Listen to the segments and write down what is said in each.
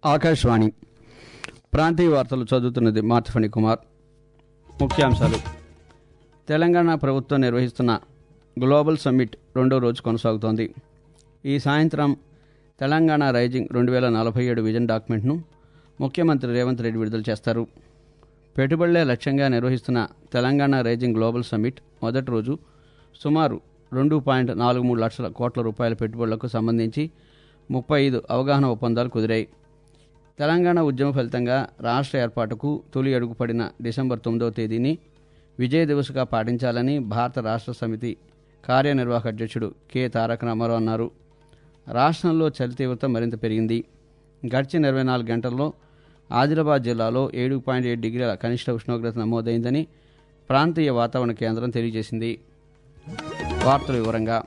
ఆకాశవాణి ప్రాంతీయ వార్తలు చదువుతున్నది మార్చఫణి కుమార్ ముఖ్యాంశాలు తెలంగాణ ప్రభుత్వం నిర్వహిస్తున్న గ్లోబల్ సమ్మిట్ రెండో రోజు కొనసాగుతోంది ఈ సాయంత్రం తెలంగాణ రైజింగ్ రెండు వేల నలభై ఏడు విజన్ డాక్యుమెంట్ను ముఖ్యమంత్రి రేవంత్ రెడ్డి విడుదల చేస్తారు పెట్టుబడులే లక్ష్యంగా నిర్వహిస్తున్న తెలంగాణ రైజింగ్ గ్లోబల్ సమ్మిట్ మొదటి రోజు సుమారు రెండు పాయింట్ నాలుగు మూడు లక్షల కోట్ల రూపాయల పెట్టుబడులకు సంబంధించి ముప్పై ఐదు అవగాహన ఒప్పందాలు కుదిరాయి తెలంగాణ ఉద్యమ ఫలితంగా రాష్ట్ర ఏర్పాటుకు తొలి అడుగు పడిన డిసెంబర్ తొమ్మిదవ తేదీని విజయ దివస్గా పాటించాలని భారత రాష్ట్ర సమితి కార్యనిర్వాహక అధ్యక్షుడు కె తారక రామారావు అన్నారు రాష్ట్రంలో చలి తీవ్రత మరింత పెరిగింది గడిచిన ఇరవై నాలుగు గంటల్లో ఆదిలాబాద్ జిల్లాలో ఏడు పాయింట్ ఏడు డిగ్రీల కనిష్ట ఉష్ణోగ్రత నమోదైందని ప్రాంతీయ వాతావరణ కేంద్రం తెలియజేసింది వార్తల వివరంగా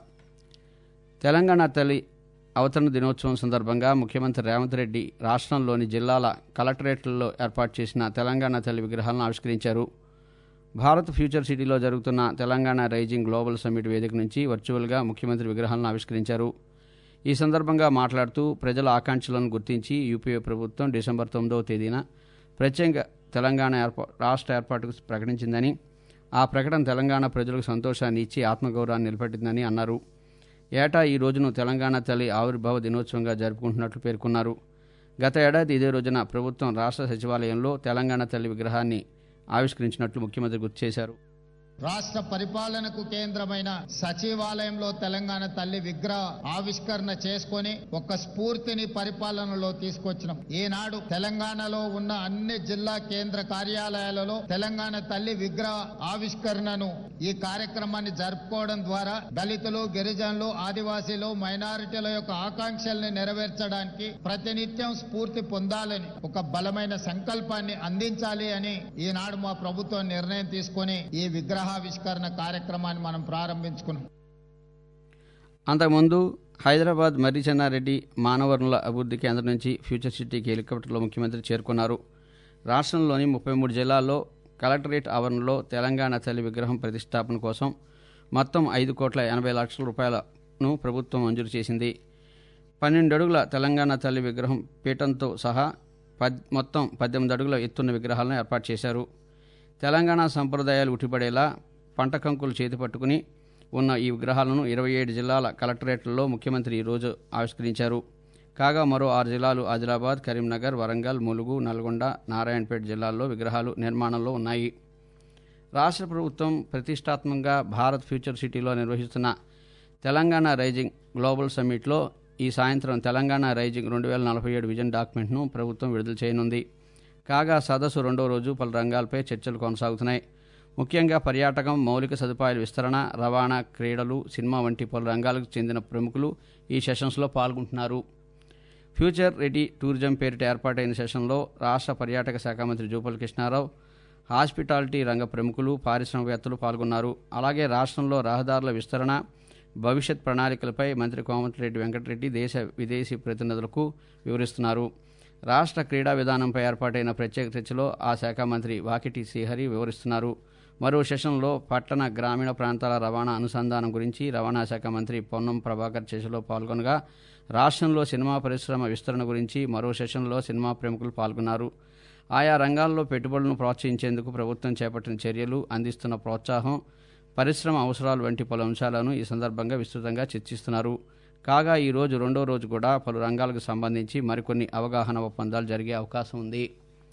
తెలంగాణ తల్లి అవతరణ దినోత్సవం సందర్భంగా ముఖ్యమంత్రి రేవంత్ రెడ్డి రాష్ట్రంలోని జిల్లాల కలెక్టరేట్లలో ఏర్పాటు చేసిన తెలంగాణ తల్లి విగ్రహాలను ఆవిష్కరించారు భారత్ ఫ్యూచర్ సిటీలో జరుగుతున్న తెలంగాణ రైజింగ్ గ్లోబల్ సమ్మిట్ వేదిక నుంచి వర్చువల్గా ముఖ్యమంత్రి విగ్రహాలను ఆవిష్కరించారు ఈ సందర్భంగా మాట్లాడుతూ ప్రజల ఆకాంక్షలను గుర్తించి యూపీఏ ప్రభుత్వం డిసెంబర్ తొమ్మిదవ తేదీన ప్రత్యేక తెలంగాణ ఏర్పా రాష్ట్ర ఏర్పాటుకు ప్రకటించిందని ఆ ప్రకటన తెలంగాణ ప్రజలకు సంతోషాన్ని ఇచ్చి ఆత్మగౌరవాన్ని నిలబెట్టిందని అన్నారు ఏటా ఈ రోజును తెలంగాణ తల్లి ఆవిర్భావ దినోత్సవంగా జరుపుకుంటున్నట్లు పేర్కొన్నారు గత ఏడాది ఇదే రోజున ప్రభుత్వం రాష్ట్ర సచివాలయంలో తెలంగాణ తల్లి విగ్రహాన్ని ఆవిష్కరించినట్లు ముఖ్యమంత్రి గుర్తు చేశారు రాష్ట్ర పరిపాలనకు కేంద్రమైన సచివాలయంలో తెలంగాణ తల్లి విగ్రహ ఆవిష్కరణ చేసుకొని ఒక స్ఫూర్తిని పరిపాలనలో తీసుకొచ్చినాం ఈనాడు తెలంగాణలో ఉన్న అన్ని జిల్లా కేంద్ర కార్యాలయాలలో తెలంగాణ తల్లి విగ్రహ ఆవిష్కరణను ఈ కార్యక్రమాన్ని జరుపుకోవడం ద్వారా దళితులు గిరిజనులు ఆదివాసీలు మైనారిటీల యొక్క ఆకాంక్షల్ని నెరవేర్చడానికి ప్రతినిత్యం స్ఫూర్తి పొందాలని ఒక బలమైన సంకల్పాన్ని అందించాలి అని ఈనాడు మా ప్రభుత్వం నిర్ణయం తీసుకొని ఈ విగ్రహావిష్కరణ కార్యక్రమాన్ని మనం ప్రారంభించుకున్నాం అంతకుముందు హైదరాబాద్ మర్రి చెన్నారెడ్డి మానవ వనరుల అభివృద్ధి కేంద్రం నుంచి ఫ్యూచర్ సిటీకి హెలికాప్టర్లో ముఖ్యమంత్రి చేరుకున్నారు రాష్ట్రంలోని ముప్పై మూడు జిల్లాల్లో కలెక్టరేట్ ఆవరణలో తెలంగాణ తల్లి విగ్రహం ప్రతిష్టాపన కోసం మొత్తం ఐదు కోట్ల ఎనభై లక్షల రూపాయలను ప్రభుత్వం మంజూరు చేసింది పన్నెండు అడుగుల తెలంగాణ తల్లి విగ్రహం పీఠంతో సహా పద్ మొత్తం పద్దెనిమిది అడుగుల ఎత్తున్న విగ్రహాలను ఏర్పాటు చేశారు తెలంగాణ సంప్రదాయాలు ఉట్టిపడేలా పంట కంకులు చేతి పట్టుకుని ఉన్న ఈ విగ్రహాలను ఇరవై ఏడు జిల్లాల కలెక్టరేట్లలో ముఖ్యమంత్రి ఈరోజు ఆవిష్కరించారు కాగా మరో ఆరు జిల్లాలు ఆదిలాబాద్ కరీంనగర్ వరంగల్ ములుగు నల్గొండ నారాయణపేట జిల్లాల్లో విగ్రహాలు నిర్మాణంలో ఉన్నాయి రాష్ట్ర ప్రభుత్వం ప్రతిష్టాత్మకంగా భారత్ ఫ్యూచర్ సిటీలో నిర్వహిస్తున్న తెలంగాణ రైజింగ్ గ్లోబల్ సమ్మిట్లో ఈ సాయంత్రం తెలంగాణ రైజింగ్ రెండు వేల నలభై ఏడు విజన్ డాక్యుమెంట్ను ప్రభుత్వం విడుదల చేయనుంది కాగా సదస్సు రెండో రోజు పలు రంగాలపై చర్చలు కొనసాగుతున్నాయి ముఖ్యంగా పర్యాటకం మౌలిక సదుపాయాల విస్తరణ రవాణా క్రీడలు సినిమా వంటి పలు రంగాలకు చెందిన ప్రముఖులు ఈ సెషన్స్లో పాల్గొంటున్నారు ఫ్యూచర్ రెడీ టూరిజం పేరిట ఏర్పాటైన సెషన్లో రాష్ట్ర పర్యాటక శాఖ మంత్రి జూపల్ కృష్ణారావు హాస్పిటాలిటీ రంగ ప్రముఖులు పారిశ్రామికవేత్తలు పాల్గొన్నారు అలాగే రాష్ట్రంలో రహదారుల విస్తరణ భవిష్యత్ ప్రణాళికలపై మంత్రి కోమటిరెడ్డి వెంకటరెడ్డి దేశ విదేశీ ప్రతినిధులకు వివరిస్తున్నారు రాష్ట్ర క్రీడా విధానంపై ఏర్పాటైన ప్రత్యేక చర్చలో ఆ శాఖ మంత్రి వాకిటి శ్రీహరి వివరిస్తున్నారు మరో సెషన్లో పట్టణ గ్రామీణ ప్రాంతాల రవాణా అనుసంధానం గురించి రవాణా శాఖ మంత్రి పొన్నం ప్రభాకర్ చర్చలో పాల్గొనగా రాష్ట్రంలో సినిమా పరిశ్రమ విస్తరణ గురించి మరో సెషన్లో సినిమా ప్రముఖులు పాల్గొన్నారు ఆయా రంగాల్లో పెట్టుబడులను ప్రోత్సహించేందుకు ప్రభుత్వం చేపట్టిన చర్యలు అందిస్తున్న ప్రోత్సాహం పరిశ్రమ అవసరాలు వంటి పలు అంశాలను ఈ సందర్భంగా విస్తృతంగా చర్చిస్తున్నారు కాగా ఈ రోజు రెండో రోజు కూడా పలు రంగాలకు సంబంధించి మరికొన్ని అవగాహన ఒప్పందాలు జరిగే అవకాశం ఉంది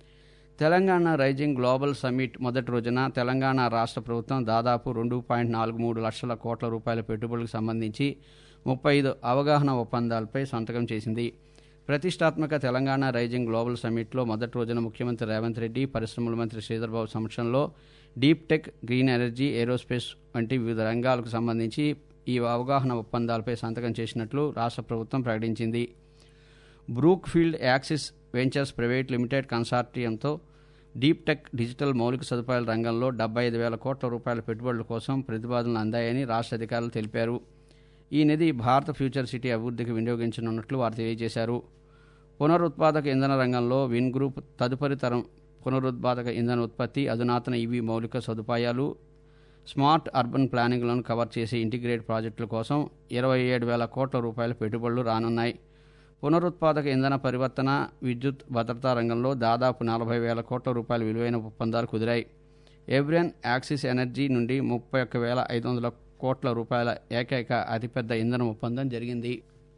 తెలంగాణ రైజింగ్ గ్లోబల్ సమ్మిట్ మొదటి రోజున తెలంగాణ రాష్ట్ర ప్రభుత్వం దాదాపు రెండు పాయింట్ నాలుగు మూడు లక్షల కోట్ల రూపాయల పెట్టుబడులకు సంబంధించి ముప్పై ఐదు అవగాహన ఒప్పందాలపై సంతకం చేసింది ప్రతిష్టాత్మక తెలంగాణ రైజింగ్ గ్లోబల్ సమ్మిట్లో మొదటి రోజున ముఖ్యమంత్రి రేవంత్ రెడ్డి పరిశ్రమల మంత్రి శ్రీధర్బాబు సమక్షంలో deep tech green energy aerospace వంటి వివిధ రంగాలకు సంబంధించి ఈ అవగాహన ఒప్పందాలపై సంతకం చేసినట్లు రాష్ట్ర ప్రభుత్వం ప్రకటించింది Brookfield Axis ventures private limited కన్సార్టియంతో డీప్ టెక్ డిజిటల్ మౌలిక సదుపాయాల రంగంలో డెబ్బై ఐదు వేల కోట్ల రూపాయల పెట్టుబడుల కోసం ప్రతిపాదనలు అందాయని రాష్ట్ర అధికారులు తెలిపారు ఈ నిధి భారత ఫ్యూచర్ సిటీ అభివృద్ధికి వినియోగించనున్నట్లు వారు తెలియజేశారు పునరుత్పాదక ఇంధన రంగంలో విన్ గ్రూప్ తదుపరి తరం పునరుత్పాదక ఇంధన ఉత్పత్తి అధునాతన ఇవి మౌలిక సదుపాయాలు స్మార్ట్ అర్బన్ ప్లానింగ్లను కవర్ చేసే ఇంటిగ్రేట్ ప్రాజెక్టుల కోసం ఇరవై ఏడు వేల కోట్ల రూపాయల పెట్టుబడులు రానున్నాయి పునరుత్పాదక ఇంధన పరివర్తన విద్యుత్ భద్రతా రంగంలో దాదాపు నలభై వేల కోట్ల రూపాయల విలువైన ఒప్పందాలు కుదిరాయి ఎవ్రియన్ యాక్సిస్ ఎనర్జీ నుండి ముప్పై ఒక్క వేల ఐదు వందల కోట్ల రూపాయల ఏకైక అతిపెద్ద ఇంధన ఒప్పందం జరిగింది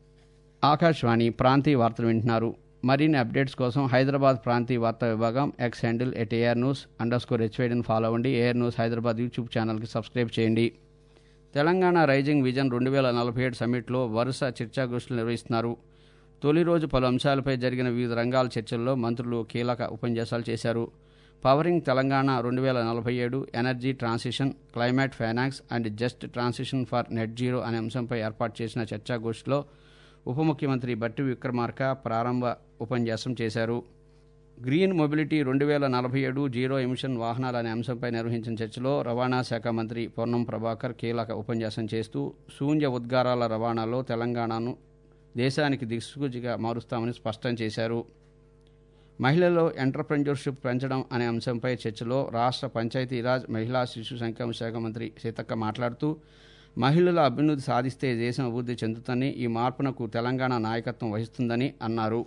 ఆకాశవాణి ప్రాంతీయ వార్తలు వింటున్నారు మరిన్ని అప్డేట్స్ కోసం హైదరాబాద్ ప్రాంతీయ వార్తా విభాగం X handle at AIR news underscore హెచ్వైడిని ఫాలో అవ్వండి ఏఆర్ న్యూస్ హైదరాబాద్ యూట్యూబ్ ఛానల్కి సబ్స్క్రైబ్ చేయండి తెలంగాణ రైజింగ్ విజన్ రెండు వేల నలభై ఏడు సమ్మిట్లో వరుస చర్చాగోష్ఠులు నిర్వహిస్తున్నారు తొలి రోజు పలు అంశాలపై జరిగిన వివిధ రంగాల చర్చల్లో మంత్రులు కీలక ఉపన్యాసాలు చేశారు పవరింగ్ తెలంగాణ రెండు వేల నలభై ఏడు energy transition climate finance and just transition for net zero అనే అంశంపై ఏర్పాటు చేసిన చర్చాగోష్ఠిలో ఉప ముఖ్యమంత్రి బట్టి విక్రమార్క ప్రారంభ ఉపన్యాసం చేశారు గ్రీన్ మొబిలిటీ రెండు వేల నలభై ఏడు జీరో ఎమిషన్ వాహనాలు అనే అంశంపై నిర్వహించిన చర్చలో రవాణా శాఖ మంత్రి పొన్నం ప్రభాకర్ కీలక ఉపన్యాసం చేస్తూ శూన్య ఉద్గారాల రవాణాలో తెలంగాణను దేశానికి దిక్సూచిగా మారుస్తామని స్పష్టం చేశారు మహిళల్లో ఎంటర్ప్రెన్యూర్షిప్ పెంచడం అనే అంశంపై చర్చలో రాష్ట్ర పంచాయతీరాజ్ మహిళా శిశు సంక్షేమ శాఖ మంత్రి సీతక్క మాట్లాడుతూ మహిళల అభ్యున్నతి సాధిస్తే దేశం అభివృద్ధి చెందుతుందని ఈ మార్పునకు తెలంగాణ నాయకత్వం వహిస్తుందని అన్నారు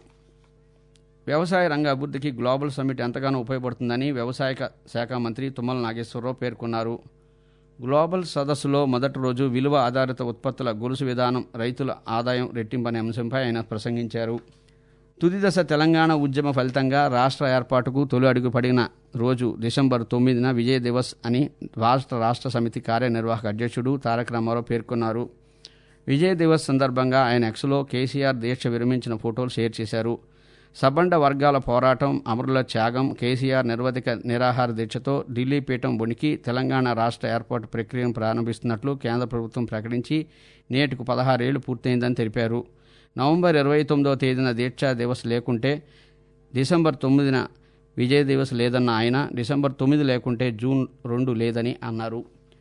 వ్యవసాయ రంగ అభివృద్ధికి గ్లోబల్ సమ్మిట్ ఎంతగానో ఉపయోగపడుతుందని వ్యవసాయ శాఖ మంత్రి తుమ్మల నాగేశ్వరరావు పేర్కొన్నారు గ్లోబల్ సదస్సులో మొదటి రోజు విలువ ఆధారిత ఉత్పత్తుల గొలుసు విధానం రైతుల ఆదాయం రెట్టింపనే అంశంపై ఆయన ప్రసంగించారు తుది దశ తెలంగాణ ఉద్యమ ఫలితంగా రాష్ట్ర ఏర్పాటుకు తొలి అడుగు పడిన రోజు డిసెంబర్ తొమ్మిదిన విజయ్ దివస్ అని రాష్ట్ర రాష్ట్ర సమితి కార్యనిర్వాహక అధ్యక్షుడు తారక రామారావు పేర్కొన్నారు విజయ్ దివస్ సందర్భంగా ఆయన ఎక్స్లో కేసీఆర్ దీక్ష విరమించిన ఫోటోలు షేర్ చేశారు సబండ వర్గాల పోరాటం అమరుల త్యాగం కేసీఆర్ నిర్వధిక నిరాహార దీక్షతో ఢిల్లీ పీఠం వణికి తెలంగాణ రాష్ట్ర ఏర్పాటు ప్రక్రియను ప్రారంభిస్తున్నట్లు కేంద్ర ప్రభుత్వం ప్రకటించి నేటికి పదహారేళ్లు పూర్తయిందని తెలిపారు నవంబర్ ఇరవై తొమ్మిదవ తేదీన దీక్షా దివస్ లేకుంటే డిసెంబర్ తొమ్మిదిన విజయ్ దివస్ లేదన్న ఆయన డిసెంబర్ తొమ్మిది లేకుంటే జూన్ రెండు లేదని అన్నారు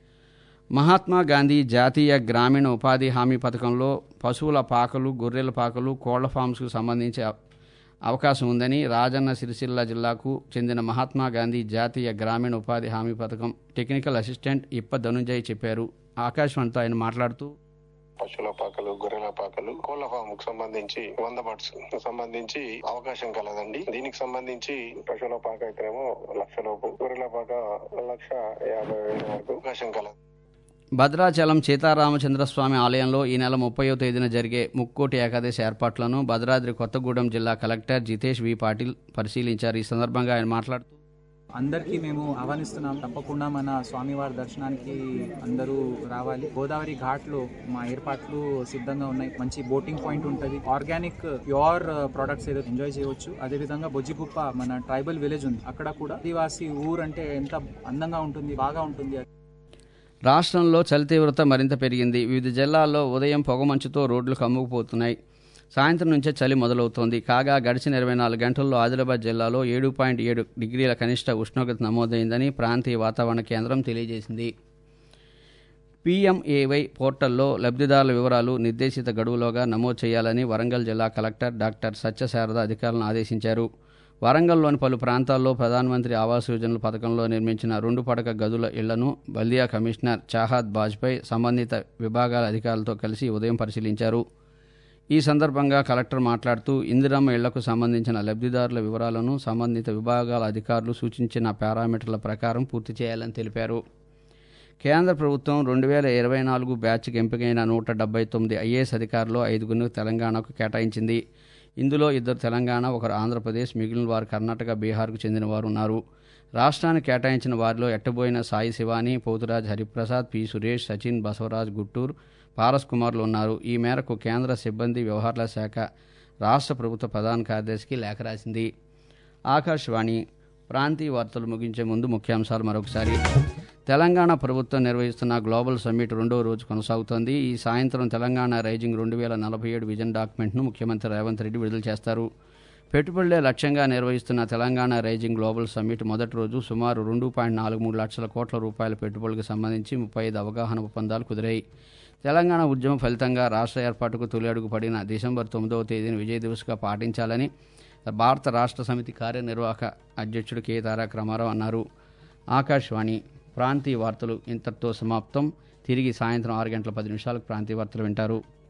మహాత్మా గాంధీ జాతీయ గ్రామీణ ఉపాధి హామీ పథకంలో పశువుల పాకలు గొర్రెల పాకలు కోళ్ల ఫామ్స్కు సంబంధించి అవకాశం ఉందని రాజన్న సిరిసిల్ల జిల్లాకు చెందిన మహాత్మా గాంధీ జాతీయ గ్రామీణ ఉపాధి హామీ పథకం టెక్నికల్ అసిస్టెంట్ ఇప్ప ధనుంజయ్ చెప్పారు ఆకాశవాణితో ఆయన మాట్లాడుతూ పశువుల పాకలు గొర్రెల పాకలు కోళ్ల ఫామ్ కు సంబంధించి వంద బర్డ్స్ సంబంధించి అవకాశం కలదండి దీనికి సంబంధించి పశువుల పాక అయితేనేమో లక్ష లోపు గొర్రెల పాక లక్ష యాభై వేల వరకు అవకాశం కలదు భద్రాచలం సీతారామచంద్రస్వామి ఆలయంలో ఈ నెల ముప్పయో తేదీన జరిగే ముక్కోటి ఏకాదశి ఏర్పాట్లను భద్రాద్రి కొత్తగూడెం జిల్లా కలెక్టర్ జితేష్ వి పాటిల్ పరిశీలించారు ఈ సందర్భంగా ఆయన మాట్లాడుతూ అందరికీ మేము ఆహ్వానిస్తున్నాం తప్పకుండా మన స్వామివారి దర్శనానికి అందరూ రావాలి గోదావరి ఘాట్ లో మా ఏర్పాట్లు సిద్ధంగా ఉన్నాయి మంచి బోటింగ్ పాయింట్ ఉంటుంది ఆర్గానిక్ ప్యూర్ ప్రొడక్ట్స్ ఏదో ఎంజాయ్ చేయవచ్చు అదే విధంగా బొజ్జిగుప్ప మన ట్రైబల్ విలేజ్ ఉంది అక్కడ కూడా ఆదివాసి ఊరు అంటే ఎంత అందంగా ఉంటుంది బాగా ఉంటుంది రాష్ట్రంలో చలి తీవ్రత మరింత పెరిగింది వివిధ జిల్లాల్లో ఉదయం పొగమంచుతో రోడ్లు కమ్ముకుపోతున్నాయి సాయంత్రం నుంచే చలి మొదలవుతోంది కాగా గడిచిన ఇరవై నాలుగు గంటల్లో ఆదిలాబాద్ జిల్లాలో ఏడు పాయింట్ ఏడు డిగ్రీల కనిష్ట ఉష్ణోగ్రత నమోదైందని ప్రాంతీయ వాతావరణ కేంద్రం తెలియజేసింది పీఎంఏవై పోర్టల్లో లబ్ధిదారుల వివరాలు నిర్దేశిత గడువులోగా నమోదు చేయాలని వరంగల్ జిల్లా కలెక్టర్ డాక్టర్ సత్యశారద అధికారులను ఆదేశించారు వరంగల్లోని పలు ప్రాంతాల్లో ప్రధానమంత్రి ఆవాస్ యోజనల పథకంలో నిర్మించిన రెండు పడక గదుల ఇళ్లను బల్దియా కమిషనర్ చాహాద్ బాజ్పై సంబంధిత విభాగాల అధికారులతో కలిసి ఉదయం పరిశీలించారు ఈ సందర్భంగా కలెక్టర్ మాట్లాడుతూ ఇందిరమ్మ ఇళ్లకు సంబంధించిన లబ్ధిదారుల వివరాలను సంబంధిత విభాగాల అధికారులు సూచించిన పారామీటర్ల ప్రకారం పూర్తి చేయాలని తెలిపారు కేంద్ర ప్రభుత్వం రెండు వేల ఇరవై నాలుగు బ్యాచ్కి ఎంపికైన నూట డెబ్బై తొమ్మిది ఐఏఎస్ అధికారులు ఐదుగురిని తెలంగాణకు కేటాయించింది ఇందులో ఇద్దరు తెలంగాణ ఒకరు ఆంధ్రప్రదేశ్ మిగిలిన వారు కర్ణాటక బీహార్కు చెందిన వారు ఉన్నారు రాష్ట్రానికి కేటాయించిన వారిలో ఎట్టబోయిన సాయి శివాని పోతురాజ్ హరిప్రసాద్ పి సురేష్ సచిన్ బసవరాజ్ గుట్టూర్ పారస్ కుమార్లు ఉన్నారు ఈ మేరకు కేంద్ర సిబ్బంది వ్యవహారాల శాఖ రాష్ట్ర ప్రభుత్వ ప్రధాన కార్యదర్శికి లేఖ రాసింది ఆకాశవాణి ప్రాంతీయ వార్తలు ముగించే ముందు ముఖ్యాంశాలు మరొకసారి తెలంగాణ ప్రభుత్వం నిర్వహిస్తున్న గ్లోబల్ సమ్మిట్ రెండో రోజు కొనసాగుతోంది ఈ సాయంత్రం తెలంగాణ రైజింగ్ రెండు వేల నలభై ఏడు విజన్ డాక్యుమెంట్ను ముఖ్యమంత్రి రేవంత్ రెడ్డి విడుదల చేస్తారు పెట్టుబడులే లక్ష్యంగా నిర్వహిస్తున్న తెలంగాణ రైజింగ్ గ్లోబల్ సమ్మిట్ మొదటి రోజు సుమారు రెండు పాయింట్ నాలుగు మూడు లక్షల కోట్ల రూపాయల పెట్టుబడులకు సంబంధించి ముప్పై ఐదు అవగాహన ఒప్పందాలు కుదిరాయి తెలంగాణ ఉద్యమం ఫలితంగా రాష్ట్ర ఏర్పాటుకు తొలి అడుగు పడిన డిసెంబర్ తొమ్మిదవ తేదీని విజయ్ దివస్గా పాటించాలని భారత రాష్ట్ర సమితి కార్యనిర్వాహక అధ్యక్షుడు కె తారక రామారావు అన్నారు ఆకాశవాణి ప్రాంతీయ వార్తలు ఇంతటితో సమాప్తం తిరిగి సాయంత్రం ఆరు గంటల పది నిమిషాలకు ప్రాంతీయ వార్తలు వింటారు